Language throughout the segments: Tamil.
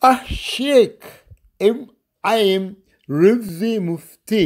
الشيخ ام ايم رفزي مفتي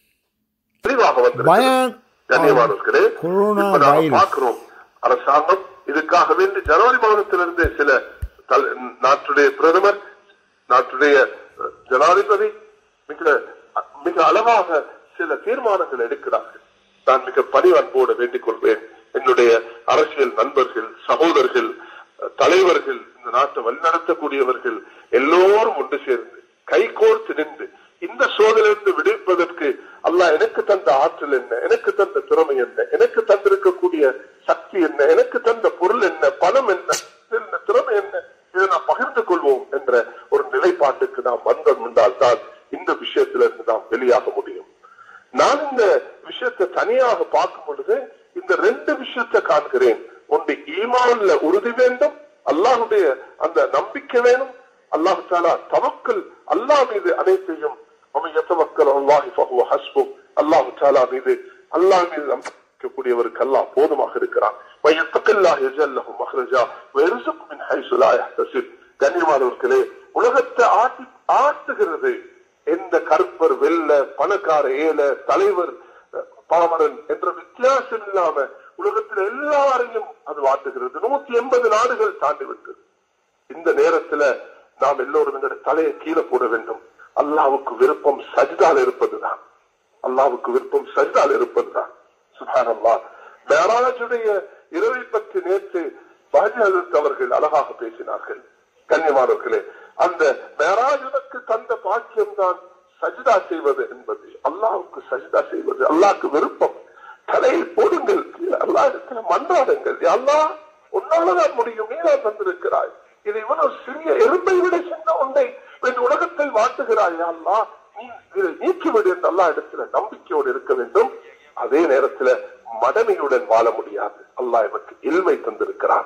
தெளிவாக வந்திருக்கிறது பயான் கண்ணியமானவர்களே கொரோனா இப்ப நாம வைரஸ். பார்க்கிறோம் அரசாங்கம் இதுக்காக வேண்டி ஜனவரி மாதத்திலிருந்தே சில தல்- நாட்டுடைய பிரதமர் நாட்டுடைய அஹ், ஜனாதிபதி மிக மிக அழகாக சில தீர்மானங்கள் எடுக்கிறார்கள் நான் மிக பணிவன்போடு வேண்டிக் கொள்வேன் என்னுடைய அரசியல் நண்பர்கள் சகோதரர்கள் அஹ், தலைவர்கள் இந்த நாட்டை வழிநடத்தக்கூடியவர்கள் எல்லோரும் ஒன்று சேர்ந்து கைகோர்த்து நின்று இந்த சோதனையிலிருந்து விடுவிப்பதற்கு அல்லாஹ் எனக்கு தந்த ஆற்றல் என்ன எனக்கு தந்த திறமை என்ன எனக்கு தந்திருக்கக்கூடிய சக்தி என்ன எனக்கு தந்த பொருள் என்ன பணம் என்ன என்ன திறமை என்ன இதை நாம் பகிர்ந்து கொள்வோம் என்ற ஒரு நிலைப்பாட்டுக்கு நாம் வந்தோம் என்றால் தான் இந்த விஷயத்திலிருந்து நாம் வெளியாக முடியும் நான் இந்த விஷயத்தை தனியாக பார்க்கும் பொழுது இந்த ரெண்டு விஷயத்தை காண்கிறேன் ஒன்று ஈமான்ல உறுதி வேண்டும் அல்லாஹுடைய அந்த நம்பிக்கை வேணும் அல்லாஹு தாலா தவக்கல் அல்லாஹ் மீது அனைத்தையும் அவன் எத்தவக்கல் அல்லாஹி ஃபஹுவ ஹஸ்பு அல்லாஹு தாலா மீது அல்லாஹ் மீது நம்பிக்கக்கூடியவருக்கு அல்லாஹ் போதுமாக இருக்கிறான் வயத்தக்கல்லாஹ் யஜல்லஹு மஹ்ரஜா வயர்சுக்கு மின் ஹைசு லா யஹ்தசிப் கண்ணியமானவர்களே உலகத்தை ஆட்டி ஆட்டுகிறது எந்த கருப்பர் வெள்ள பணக்கார ஏல தலைவர் அஹ், பாமரன் என்ற வித்தியாசம் இல்லாம உலகத்தில் எல்லாரையும் அது வாட்டுகிறது நூத்தி எண்பது நாடுகள் தாண்டி விட்டது இந்த நேரத்துல நாம் எல்லோரும் எங்களுடைய தலையை கீழே போட வேண்டும் அல்லாவுக்கு விருப்பம் சஜிதால் இருப்பதுதான் அல்லாவுக்கு விருப்பம் சஜிதால் இருப்பதுதான் சுபானல்லா மேராஜுடைய இரவை பற்றி நேற்று பாஜக அவர்கள் அழகாக பேசினார்கள் கண்ணியமானவர்களே அந்த மேராஜனுக்கு தந்த பாக்கியம் தான் சஜிதா செய்வது என்பது அல்லாவுக்கு சஜிதா செய்வது அல்லாஹ்க்கு விருப்பம் தலையை போடுங்கள் அல்லாஹிடத்தில் மன்றாடுங்கள் அல்லாஹ் உன்னாலதான் முடியும் நீதான் தந்திருக்கிறாய் இது இவ்வளவு சிறிய எறும்பை விட சின்ன ஒன்றை என் உலகத்தில் வாட்டுகிறாய் யா அல்லாஹ் நீ இதை நீக்கிவிடு என்று அல்லா இடத்துல நம்பிக்கையோடு இருக்க வேண்டும் அதே நேரத்துல மடமையுடன் வாழ முடியாது அல்லாஹ் எனக்கு இல்மை தந்திருக்கிறான்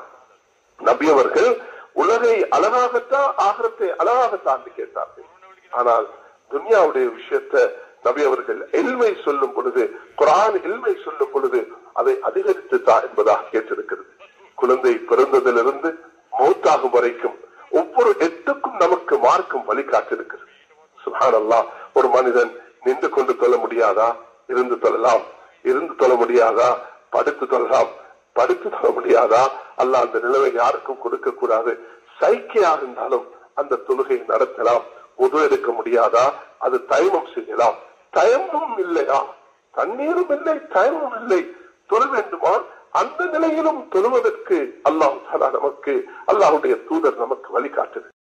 நபி அவர்கள் உலகை அழகாகத்தான் ஆகரத்தை அழகாகத்தான் என்று கேட்டார்கள் ஆனால் துனியாவுடைய விஷயத்தை நபி அவர்கள் எல்மை சொல்லும் பொழுது குரான் எல்மை சொல்லும் பொழுது அதை அதிகரித்து தான் என்பதாக கேட்டிருக்கிறது குழந்தை பிறந்ததிலிருந்து மௌத்தாகும் வரைக்கும் ஒவ்வொரு எட்டுக்கும் நமக்கு மார்க்கம் வழிகாட்டிருக்கிறது சுஹான் அல்லாஹ் ஒரு மனிதன் நின்று கொண்டு தொழ முடியாதா இருந்து தொழலாம் இருந்து தொழ முடியாதா படுத்து தொழலாம் படுத்து தொழ முடியாதா அல்ல அந்த நிலைமை யாருக்கும் கொடுக்க கூடாது சைக்கியா இருந்தாலும் அந்த தொழுகை நடத்தலாம் உதவ எடுக்க முடியாதா அது தயமம் செய்யலாம் தயமும் இல்லையா தண்ணீரும் இல்லை தயமும் இல்லை தொழ வேண்டுமா அந்த நிலையிலும் தொழுவதற்கு அல்லாஹ் நமக்கு அல்லாஹுடைய தூதர் நமக்கு வழிகாட்டுது